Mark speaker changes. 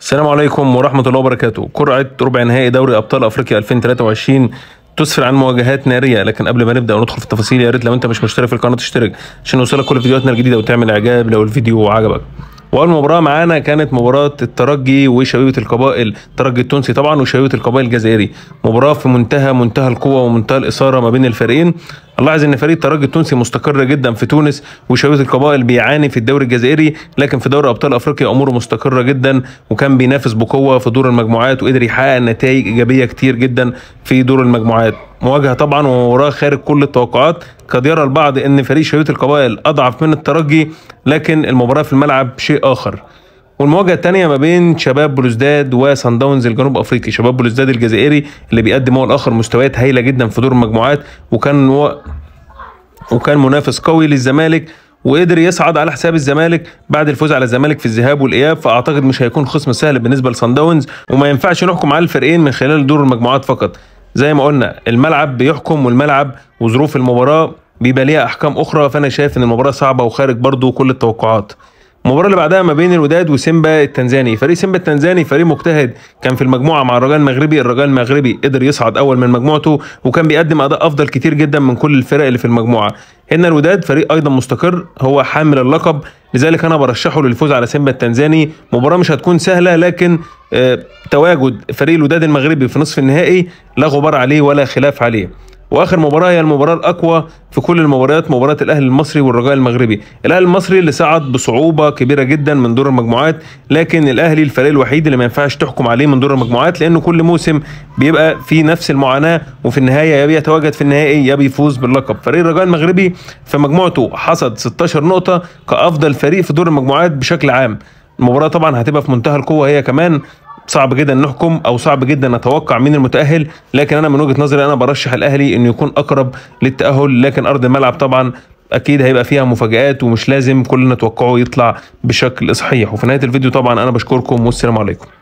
Speaker 1: السلام عليكم ورحمة الله وبركاته قرعة ربع نهائي دوري أبطال أفريقيا 2023 تسفر عن مواجهات نارية لكن قبل ما نبدأ وندخل في التفاصيل يا ريت لو أنت مش مشترك في القناة تشترك عشان يوصلك كل فيديوهاتنا الجديدة وتعمل إعجاب لو الفيديو عجبك واول مباراه معانا كانت مباراه الترجي وشبيبه القبائل الترجي التونسي طبعا وشبيبه القبائل الجزائري مباراه في منتهى منتهى القوه ومنتهى الاثاره ما بين الفريقين نلاحظ ان فريق الترجي التونسي مستقر جدا في تونس وشبيبه القبائل بيعاني في الدوري الجزائري لكن في دوري ابطال افريقيا اموره مستقره جدا وكان بينافس بقوه في دور المجموعات وقدر يحقق نتائج ايجابيه كتير جدا في دور المجموعات مواجهه طبعا ومباراه خارج كل التوقعات قد يرى البعض ان فريق شبيبه القبائل اضعف من الترجي لكن المباراه في الملعب شيء اخر والمواجهه الثانيه ما بين شباب بلوزداد وسان داونز الجنوب افريقي شباب بلوزداد الجزائري اللي بيقدم هو الاخر مستويات هايله جدا في دور المجموعات وكان و... وكان منافس قوي للزمالك وقدر يصعد على حساب الزمالك بعد الفوز على الزمالك في الذهاب والاياب فاعتقد مش هيكون خصم سهل بالنسبه لسان داونز وما ينفعش نحكم على الفريقين من خلال دور المجموعات فقط زي ما قلنا الملعب بيحكم والملعب وظروف المباراه بيبقى ليها احكام اخرى فانا شايف ان المباراه صعبه وخارج برضو كل التوقعات المباراه اللي بعدها ما بين الوداد وسيمبا التنزاني فريق سيمبا التنزاني فريق مجتهد كان في المجموعه مع الرجاء المغربي الرجاء المغربي قدر يصعد اول من مجموعته وكان بيقدم اداء افضل كتير جدا من كل الفرق اللي في المجموعه هنا الوداد فريق ايضا مستقر هو حامل اللقب لذلك انا برشحه للفوز على سيمبا التنزاني مباراه مش هتكون سهله لكن آه تواجد فريق الوداد المغربي في نصف النهائي لا غبار عليه ولا خلاف عليه واخر مباراه هي المباراه الاقوى في كل المباريات مباراه الاهلي المصري والرجاء المغربي الاهلي المصري اللي صعد بصعوبه كبيره جدا من دور المجموعات لكن الاهلي الفريق الوحيد اللي ما ينفعش تحكم عليه من دور المجموعات لانه كل موسم بيبقى في نفس المعاناه وفي النهايه يا بيتواجد في النهائي يا بيفوز باللقب فريق الرجاء المغربي في مجموعته حصد 16 نقطه كافضل فريق في دور المجموعات بشكل عام المباراه طبعا هتبقى في منتهى القوه هي كمان صعب جدا نحكم او صعب جدا نتوقع مين المتاهل لكن انا من وجهه نظري انا برشح الاهلي انه يكون اقرب للتاهل لكن ارض الملعب طبعا اكيد هيبقى فيها مفاجات ومش لازم كل نتوقعه يطلع بشكل صحيح وفي نهايه الفيديو طبعا انا بشكركم والسلام عليكم